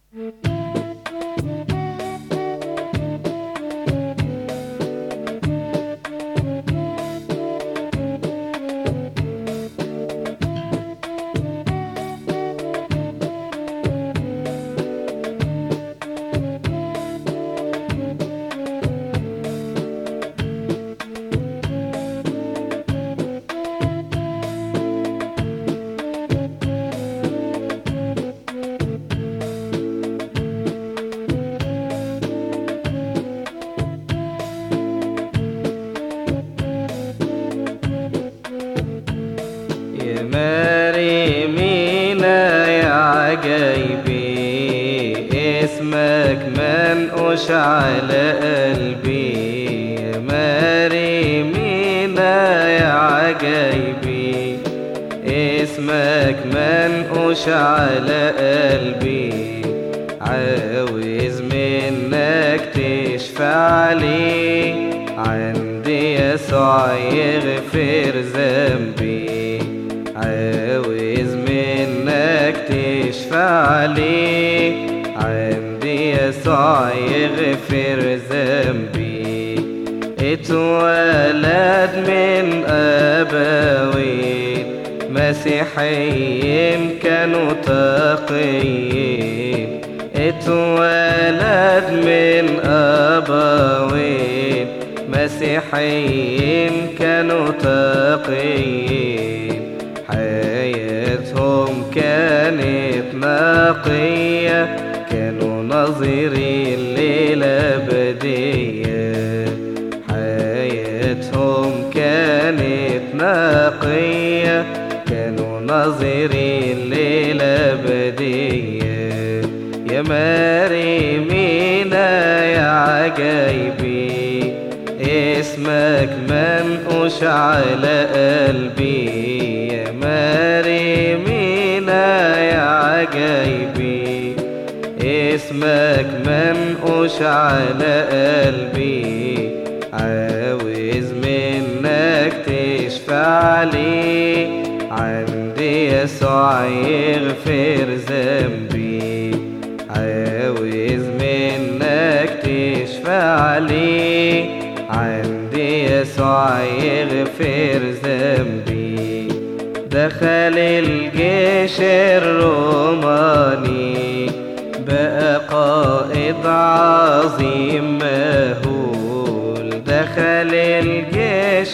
يا مريمينا يا عجايبي اسمك منقوش على قلبي يا مريمينا يا عجايبي اسمك منقوش على قلبي عاوز منك تشفع لي عندي يسوع يغفر ذنبي عاوز منك تشفع لي عندي يسوع يغفر ذنبي اتولد من أبوين مسيحيين كانوا تقيين اتولد من أبوين مسيحيين كانوا تقيين حياتهم كانت نقية كانوا ناظرين للأبدية حياتهم كانت نقية كانوا ناظرين للأبدية يا مريمينا يا عجايبي اسمك منقوش على قلبي يا مريمينا يا عجايبي اسمك منقوش على قلبي عاوز منك تشفع لي عندي يسوع يغفر ذنبي عاوز منك تشفع لي عندي يسوع يغفر ذنبي دخل الجيش الروماني بقى قائد عظيم مهول دخل الجيش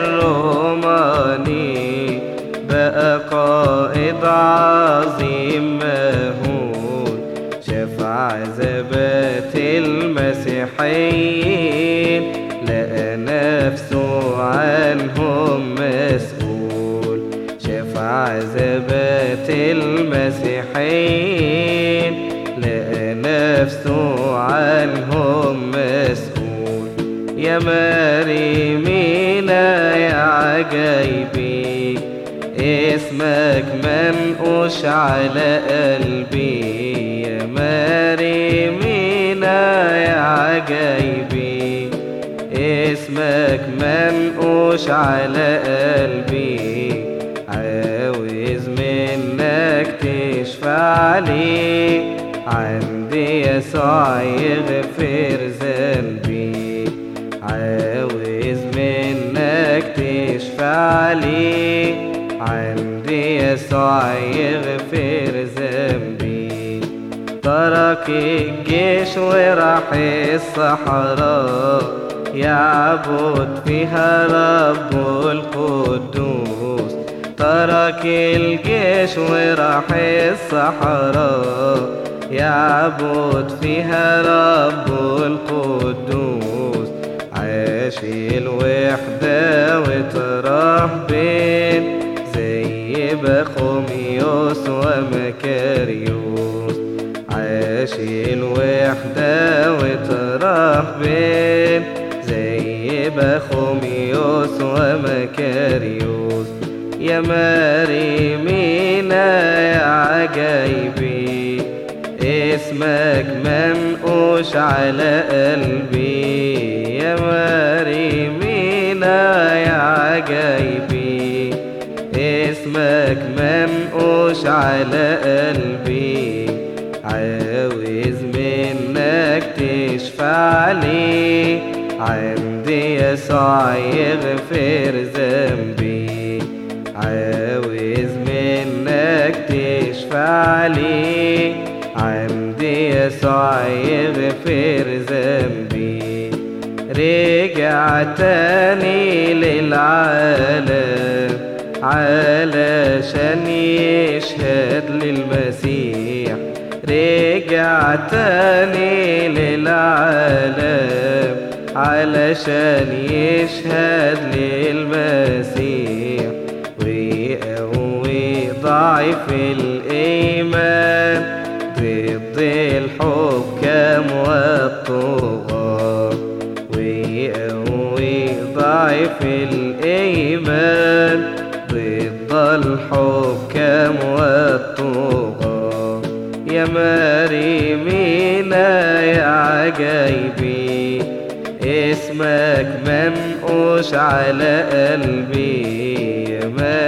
الروماني بقى قائد عظيم مهول شاف عذابات المسيحيين لقى نفسه عنهم مسؤول شاف عذابات المسيحيين لقى نفسه عنهم مسؤول يا مريمينا يا عجايبي اسمك منقوش على قلبي يا مريمينا يا عجايبي اسمك منقوش على قلبي عاوز منك تشفع لي عندي يسوع يغفر ذنبي عاوز منك تشفع لي عندي يسوع يغفر ذنبي ترك الجيش وراح الصحراء يعبد فيها رب القدوس ترك الجيش وراح الصحراء يعبد فيها رب القدوس عاش الوحدة وترهبن زي بخوميوس ومكاريوس عاش الوحدة وترهبن زي بخوميوس ومكاريوس يا مريمينا يا عجايبي اسمك منقوش على قلبي يا مريمينا يا عجايبي اسمك منقوش على قلبي عاوز عاوز منك تشفع لي عندي يسوع يغفر ذنبي عاوز منك تشفع لي عندي يسوع يغفر ذنبي رجع تاني للعالم علشان يشهد للمسيح رجع تاني للعالم علشان يشهد للمسيح ويقوي ضعف الإيمان ضد الحكام والطغاة ويقوي ضعف الإيمان ضد الحكام والطغاة يا مريمينا يا عجايبي اسمك منقوش على قلبي يا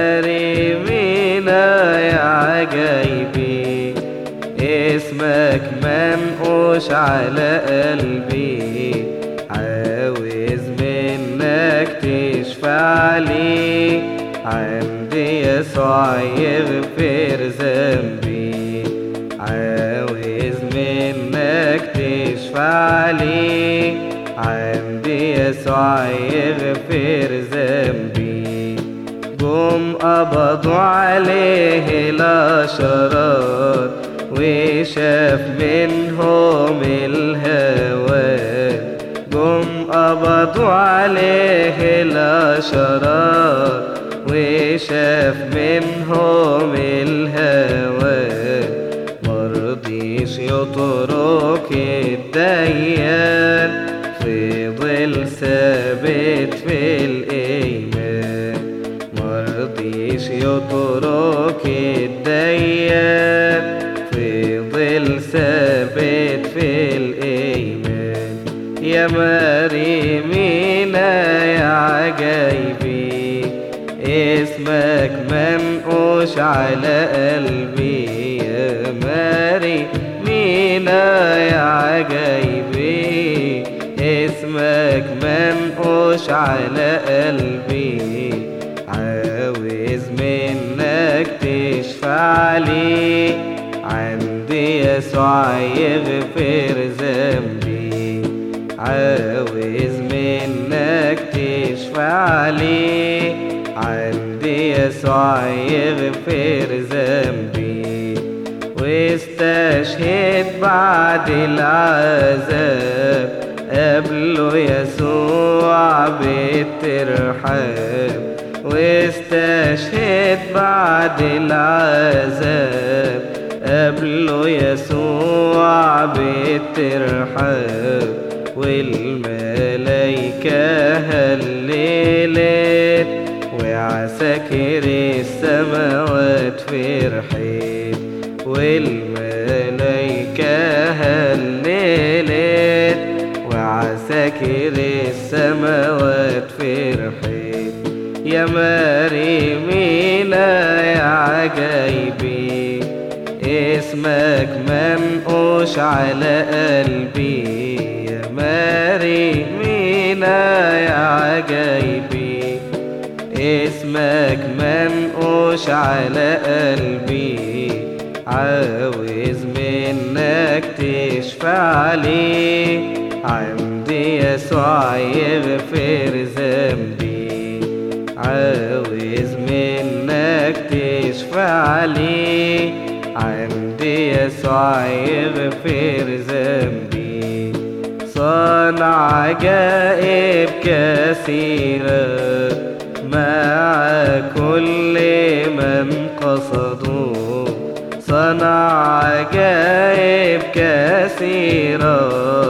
مريمينا يا عجايبي اسمك منقوش على قلبي عاوز منك تشفع لي عندي يسوع يغفر ذنبي عاوز منك تشفع لي عندي يسوع يغفر ذنبي قوم قبضوا عليه الأشرار وشاف منهم الهوى قوم قبضوا عليه الأشرار وشاف منهم الهوى مرضيش يترك الديان فضل ثابت في الإيمان مرضيش يترك الديان فضل ثابت في الإيمان يا مريمينا يا عجايبي اسمك منقوش على قلبي يا مريمينا يا عجايبي اسمك منقوش على قلبي عاوز منك تشفع لي عندي يسوع يغفر ذنبي عاوز منك تشفع لي عندي يسوع يغفر ذنبي واستشهد بعد العذاب قبله يسوع بالترحاب واستشهد بعد العذاب قبله يسوع بالترحاب والملايكة هللت وعساكر السماوات فرحت والملايكة هللت وعساكر السماوات فرحت يا مريمينا يا عجايبي اسمك منقوش على قلبي يا مريمينا يا عجايبي اسمك منقوش على قلبي عاوز منك تشفع لي عندي يسوع يغفر ذنبي عاوز منك تشفع لي عندي يسوع يغفر ذنبي صنع عجائب كثيرة مع كل من قصدوا صنع عجائب كثيرة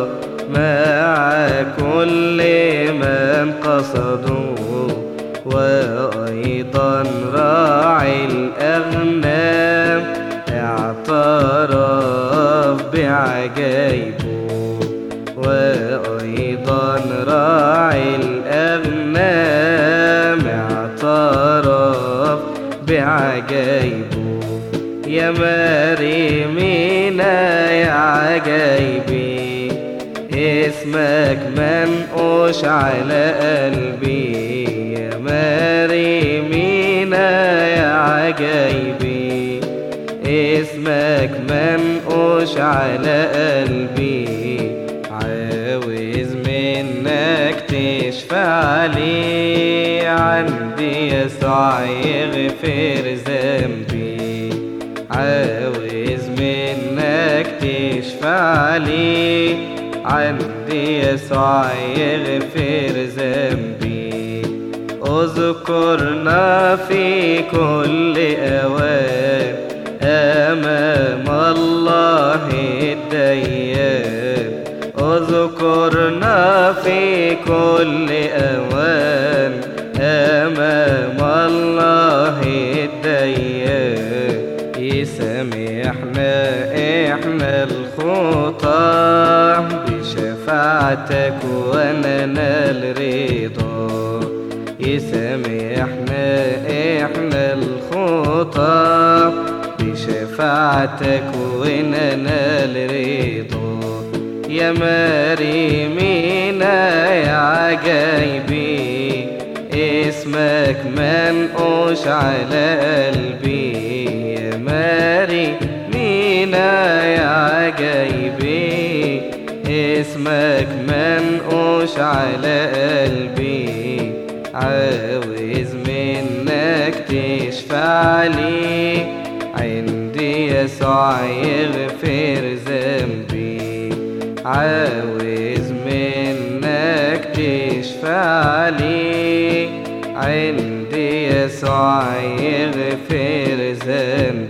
مع كل من قصدوا وأيضا راعي الأغنام اعترف بعجائبه وأيضا راعي الأغنام اعترف بعجائبه يا مريمينا يا عجايبي اسمك منقوش على قلبي يا مريمينا يا عجايبي اسمك منقوش على قلبي عاوز منك تشفع لي عندي يسوع يغفر ذنبي عاوز منك تشفع لي عندي يسوع يغفر ذنبي اذكرنا في كل اوان امام الله الديان اذكرنا في كل اوان امام الله الديان يسامحنا احنا الخطاه بشفاعتك وننال رضا يسامحنا احنا الخطاه بشفاعتك وننال رضا يا مريمينا يا عجايبي اسمك منقوش على قلبي يا مريمينا يا عجايبي اسمك منقوش على قلبي عاوز منك تشفع لي عندي يسوع يغفر ذنبي عاوز منك تشفع لي عندي يسوع يغفر ذنبي